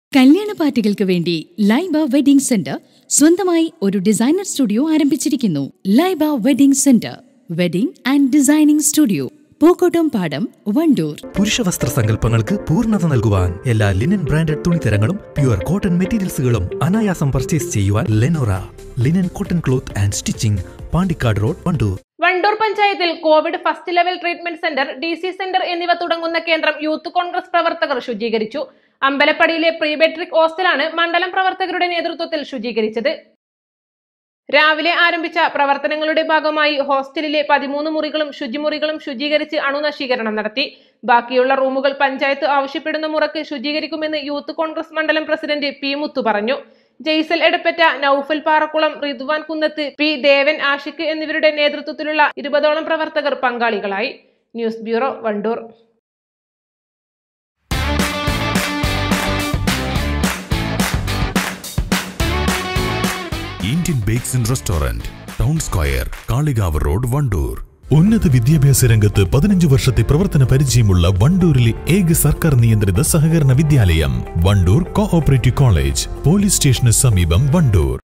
കല്യാണ പാർട്ടികൾക്ക് വേണ്ടി ലൈബ വെഡിംഗ് സെന്റർ സ്വന്തമായി ഒരു ഡിസൈനർ സ്റ്റുഡിയോ ആരംഭിച്ചിരിക്കുന്നു Laiba wedding centre wedding and designing studio Pookkottumpadam Wandoor പുരുഷവസ്ത്ര സങ്കല്പങ്ങൾക്ക് പൂർണ്ണത നൽകുവാൻ എല്ലാ ലിനൻ ബ്രാൻഡഡ് തുണിത്തരങ്ങളും പ്യുവർ കോട്ടൺ മെറ്റീരിയൽസുകളും അനായാസം പർച്ചേസ് ചെയ്യുവാൻ Lenora linen cotton cloth and stitching Pandikkad road Wandoor Wandoor പഞ്ചായത്തിൽ covid first level treatment centre D C centre എന്നിവ തുടങ്ങുന്ന കേന്ദ്രം യൂത്ത് കോൺഗ്രസ് പ്രവർത്തകർ ശുചീകരിച്ചു അമ്പലപ്പടിയിലെ പ്രീ മെട്രിക് ഹോസ്റ്റലാണ് മണ്ഡലം പ്രവർത്തകരുടെ നേതൃത്വത്തിൽ ശുചീകരിച്ചത് രാവിലെ ആരംഭിച്ച പ്രവർത്തനങ്ങളുടെ ഭാഗമായി ഹോസ്റ്റലിലെ പതിമൂന്ന് മുറികളും ശുചിമുറികളും ശുചീകരിച്ച് അണുനശീകരണം നടത്തി ബാക്കിയുള്ള റൂമുകൾ പഞ്ചായത്ത് ആവശ്യപ്പെടുന്ന മുറക്ക് ശുചീകരിക്കുമെന്ന് യൂത്ത് കോൺഗ്രസ് മണ്ഡലം പ്രസിഡന്റ് പി മുത്തു പറഞ്ഞു ജെയ്സൽ എടപ്പറ്റ നൌഫൽ പാറക്കുളം റിദ്വാൻ കുന്നത്ത് പി ദേവൻ ആഷിഖ് എന്നിവരുടെ നേതൃത്വത്തിലുള്ള ഇരുപതോളം പ്രവർത്തകർ പങ്കാളികളായി news bureau Wandoor Indian bakes and restaurant town square Kalikavu road Wandoor ഉന്നത വിദ്യാഭ്യാസ രംഗത്ത് പതിനഞ്ച് വർഷത്തെ പ്രവർത്തന പരിചയമുള്ള വണ്ടൂരിലെ ഏക സർക്കാർ നിയന്ത്രിത സഹകരണ വിദ്യാലയം വണ്ടൂർ കോഓപ്പറേറ്റീവ് കോളേജ് പോലീസ് സ്റ്റേഷന് സമീപം വണ്ടൂർ